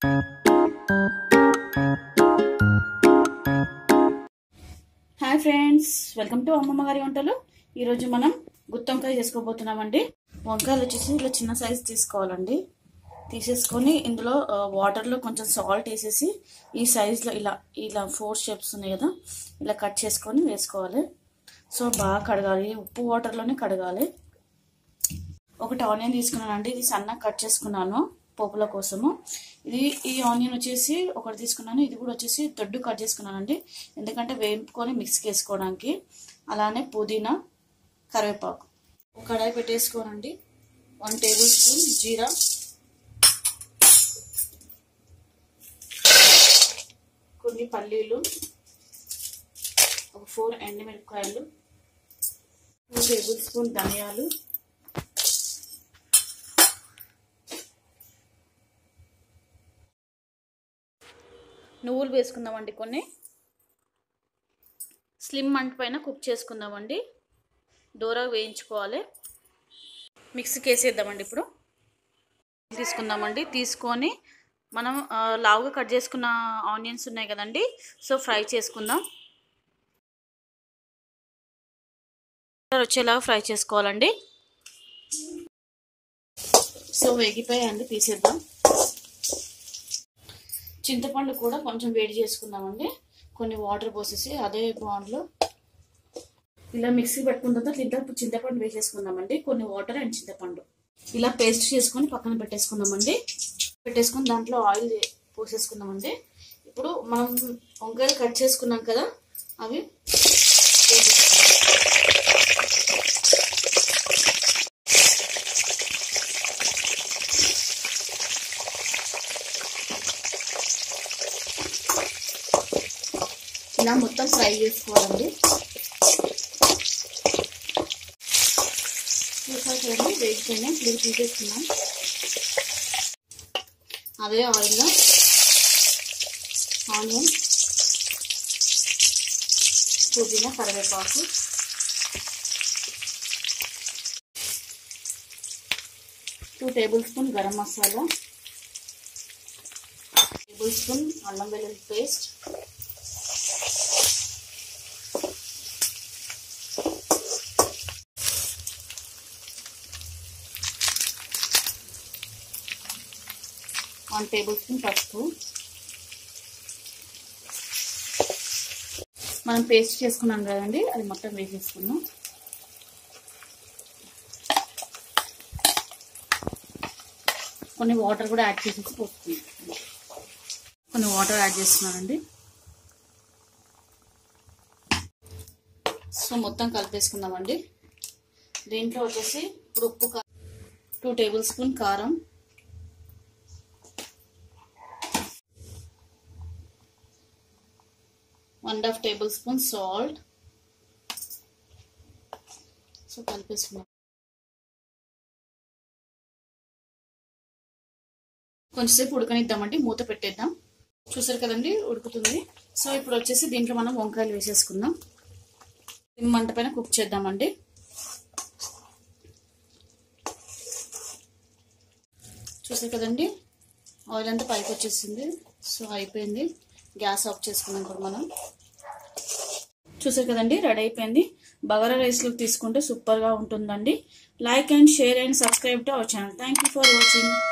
Hi friends welcome to అమ్మమ్మ గారి వంటలు ఈరోజు మనం గుత్తొంకాయ చేసుకోబోతున్నామండి వంకాయలు వచ్చేసి ఇలా చిన్న సైజు తీసుకోవాలండి తీసేసుకొని ఇందులో ఆ, వాటర్లో కొంచెం సాల్ట్ వేసేసి ఈ సైజులో ఇలా ఇలా ఫోర్ షేప్స్ ఉన్నాయి కదా ఇలా కట్ చేసుకొని వేసుకోవాలి సో బాగా కడగాలి ఉప్పు వాటర్లోనే కడగాలి ఒకటి ఆనియన్ తీసుకున్నానండి ఇది సన్నగా కట్ చేసుకున్నాను పోపుల కోసము ఇది ఈ ఆనియన్ వచ్చేసి ఒకటి తీసుకున్నాను ఇది కూడా వచ్చేసి దొడ్డు కట్ చేసుకున్నానండి ఎందుకంటే వేపుకొని మిక్స్ చేసుకోవడానికి అలానే పుదీనా కరివేపాకు ఒక కడాయి పెట్టేసుకోనండి వన్ టేబుల్ స్పూన్ జీరా కొన్ని పల్లీలు ఒక ఫోర్ ఎండుమిరపకాయలు టూ టేబుల్ స్పూన్ ధనియాలు నువ్వులు వేసుకుందామండి కొన్ని స్లిమ్ మంట పైన కుక్ చేసుకుందామండి డోరా వేయించుకోవాలి మిక్సీకి వేసేద్దామండి ఇప్పుడు తీసుకుందామండి తీసుకొని మనం ఆ, లావుగా కట్ చేసుకున్న ఆనియన్స్ ఉన్నాయి కదండి సో ఫ్రై చేసుకుందాం కలర్ వచ్చేలాగా ఫ్రై చేసుకోవాలండి సో వేగిపోయాయండి తీసేద్దాం చింతపండు కూడా కొంచెం వేడి చేసుకుందామండి కొన్ని వాటర్ పోసేసి అదే బాండ్లో ఇలా మిక్సీ పెట్టుకున్న తర్వాత దీంట్లో చింతపండు వేసేసుకుందామండి కొన్ని వాటర్ అండ్ చింతపండు ఇలా పేస్ట్ చేసుకొని పక్కన పెట్టేసుకుందామండి పెట్టేసుకుని దాంట్లో ఆయిల్ పోసేసుకుందామండి ఇప్పుడు మనం వంకాయలు కట్ చేసుకున్నాం కదా అవి వేసేసుకుందాం. ఇలా మొత్తం ఫ్రై చేసుకోవాలండి చూసారు చూడండి వేగిపోయినా ఇప్పుడు తీసేస్తున్నాం అదే ఆయిల్లో ఆనియన్ పుదీనా కరివేపాకు two table spoon garam masala table spoon అల్లం వెల్లుల్లి పేస్ట్ వన్ టేబుల్ స్పూన్ పసుపు మనం పేస్ట్ చేసుకున్నాం కదండి అది మొత్తం వేసేసుకుందాం కొన్ని వాటర్ కూడా యాడ్ చేసేసి పోసుకుందాం కొన్ని వాటర్ యాడ్ చేస్తున్నానండి సో మొత్తం కలిపేసుకుందామండి దీంట్లో వచ్చేసి ఇప్పుడు ఉప్పు టూ టేబుల్ స్పూన్ కారం one and half table spoon salt so కలిపేసుకున్నాం కొంచెంసేపు ఉడకనిద్దామండి మూత పెట్టేద్దాం చూసారు కదండి ఉడుకుతుంది సో ఇప్పుడు వచ్చేసి దీంట్లో మనం వంకాయలు వేసేసుకుందాం మంట పైన కుక్ చేద్దామండి చూసారు కదండి ఆయిల్ అంతా పైకి వచ్చేసింది సో అయిపోయింది గ్యాస్ ఆఫ్ చేసుకుందాం ఇప్పుడు మనం చూసారు కదండి రెడీ అయిపోయింది బగారా రైస్లో తీసుకుంటే సూపర్గా ఉంటుందండి like and share and subscribe to our channel thank you for watching